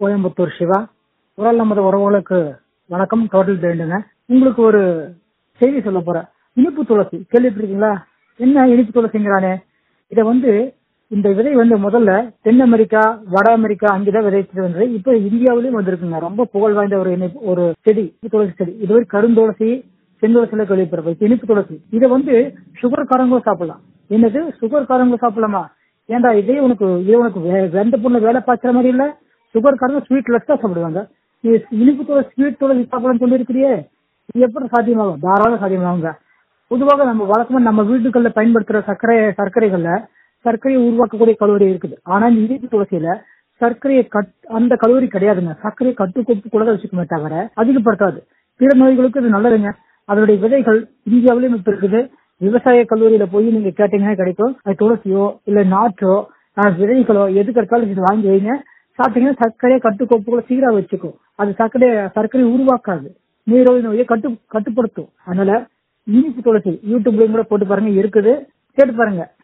கோயம்புத்தூர் சிவா குரல் நமது உறவுகளுக்கு வணக்கம் டோட்டல் பிராண்டுங்க உங்களுக்கு ஒரு செய்தி சொல்ல போறேன் இனிப்பு துளசி கேள்விப்பட்டிருக்கீங்களா என்ன இனிப்பு துளசிங்கிறானே இதை வந்து இந்த விதை வந்து முதல்ல தென் அமெரிக்கா வட அமெரிக்கா அங்கேதான் விதைச்சிட்டு வந்தது இப்போ இந்தியாவிலயும் வந்திருக்குங்க ரொம்ப புகழ் வாய்ந்த ஒரு இனிப்பு ஒரு செடி துளசி செடி இது ஒரு கருந்துளசி செந்துளசில கேள்விப்படுறது இனிப்பு துளசி இதை வந்து சுகர் காரங்களும் சாப்பிடலாம் என்னது சுகர் காரங்களும் சாப்பிடலாமா ஏன்டா இதே உனக்கு இதே உனக்கு வே- வெந்த பொண்ணு வேலை பார்க்குற மாதிரி இல்ல சுகர் காரங்க ஸ்வீட் லெஸ் தான் சாப்பிடுவாங்க நீ இனிப்பு துளசி ஸ்வீட் துளசி சாப்பிடலாம்னு சொல்லியிருக்கிறியே இது எப்படி சாத்தியமாகும் தாராளம் சாத்தியமாகுங்க பொதுவாக நம்ம வழக்கமா நம்ம வீட்டுகள்ல பயன்படுத்துற சர்க்கரை சர்க்கரைகள்ல சர்க்கரையை உருவாக்கக்கூடிய கலோரி இருக்குது ஆனா இந்த இனிப்பு துளசியில சர்க்கரையை கட் அந்த கலோரி கிடையாதுங்க சர்க்கரையை கட்டுக்கோப்பு கூட வச்சுக்குமே தவிர அதிகப்படுத்தாது பிற நோய்களுக்கு இது நல்லதுங்க அதனுடைய விதைகள் இந்தியாவிலயும் இப்ப இருக்குது விவசாய கல்லூரியில போய் நீங்க கேட்டீங்கன்னா கிடைக்கும் அது துளசியோ இல்ல நாற்றோ அஹ், விதைகளோ எது கிடைச்சாலும் இது வாங்கி வைங்க சாப்பிட்டீங்கன்னா சர்க்கரையை கட்டுக்கோப்புகளை சீரா வச்சுக்கும் அது சர்க்கரை சர்க்கரை உருவாக்காது நீரோய் நோயை கட்டு கட்டுப்படுத்தும் அதனால இனிப்பு துளசி யூடியூப்லயும் கூட போட்டு பாருங்க இருக்குது கேட்டு பாருங்க